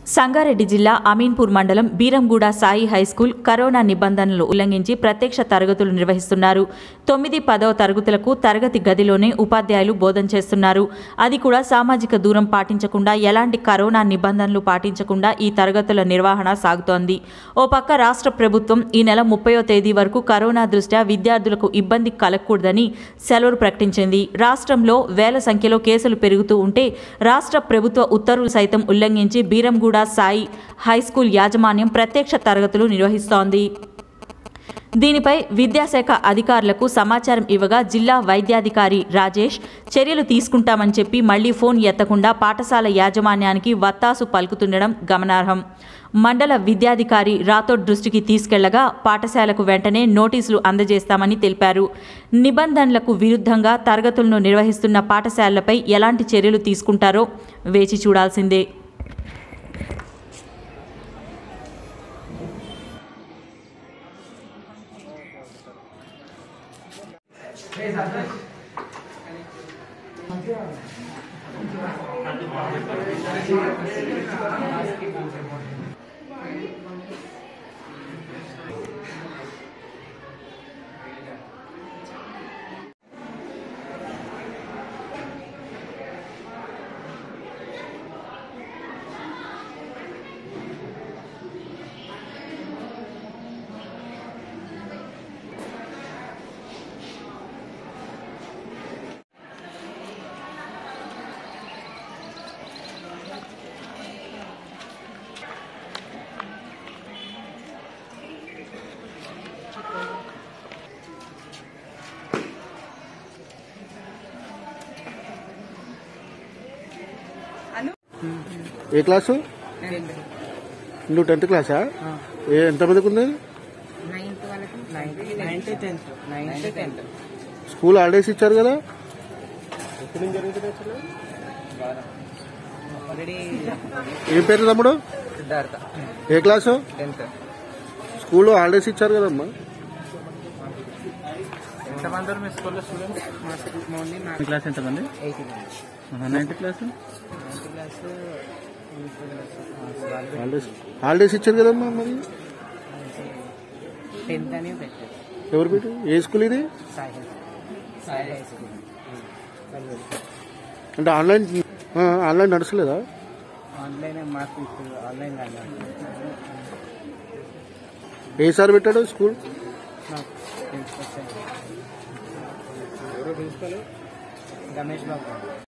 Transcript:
సంగారెడ్డి జిల్లా అమీన్పూర్ మండలం Beeramguda Sai high school corona నిబంధనలు ఉల్లంఘించి ప్రత్యక్ష తరగతులు నిర్వహిస్తున్నారు తొమ్మిది పదవ తరగతులకు తరగతి గదిలోనే ఉపాధ్యాయులు బోధన చేస్తున్నారు అది కూడా సామాజిక దూరం పాటించకుండా ఎలాంటి కరోనా నిబంధనలు పాటించకుండా ఈ తరగతుల నిర్వహణ సాగుతోంది ఓ పక్క రాష్ట్ర ప్రభుత్వం ఈ నెల ముప్పయో తేదీ వరకు కరోనా దృష్ట్యా విద్యార్థులకు ఇబ్బంది కలగకూడదని సెలవులు ప్రకటించింది రాష్ట్రంలో వేల సంఖ్యలో కేసులు పెరుగుతూ ఉంటే రాష్ట్ర ప్రభుత్వ ఉత్తర్వులు సైతం ఉల్లంఘించి బీరంగూడ సాయి హైస్కూల్ యాజమాన్యం ప్రత్యక్ష తరగతులు నిర్వహిస్తోంది దీనిపై విద్యాశాఖ అధికారులకు సమాచారం ఇవ్వగా జిల్లా వైద్యాధికారి రాజేష్ చర్యలు తీసుకుంటామని చెప్పి మళ్లీ ఫోన్ ఎత్తకుండా పాఠశాల యాజమాన్యానికి వత్తాసు పలుకుతుండడం గమనార్హం మండల విద్యాధికారి రాథోడ్ దృష్టికి తీసుకెళ్లగా పాఠశాలకు వెంటనే నోటీసులు అందజేస్తామని తెలిపారు నిబంధనలకు విరుద్ధంగా తరగతులను నిర్వహిస్తున్న పాఠశాలలపై ఎలాంటి చర్యలు తీసుకుంటారో వేచి చూడాల్సిందే ఏ క్లాసు నువ్వు టెన్త్ క్లాసా ఏ ఎంతమందికి ఉంది నైన్త్ వాళ్ళకి ninth tenth ninth tenth school holidays ఇచ్చారు కదా ఆల్రెడీ ఏం పేరు తమ్ముడు సిద్ధార్థ ఏ క్లాసు టెన్త్ స్కూల్లో హాలిడేస్ ఇచ్చారు కదమ్మా ఎంతమంది ఉన్నారు మీ స్కూల్లో స్టూడెంట్స్ మా స్కూల్ ఓన్లీ నా క్లాస్ ఎంతమంది eighty ninth class ninth class holidays holidays ఇచ్చారు కదమ్మా మరి టెన్త్ అని పెట్టారు ఎవరు పెట్టి ఏ స్కూల్ ఇది Sai high Sai high school అంటే ఆన్లైన్ ఆ, ఆన్లైన్ నడుస్తలేదా ఆన్లైన్ మాకు ఇప్పుడు ఆన్లైన్ కాదు ఏ సార్ పెట్టాడు స్కూల్ నాకు ప్రిన్సిపల్ సార్ రమేష్ బాబు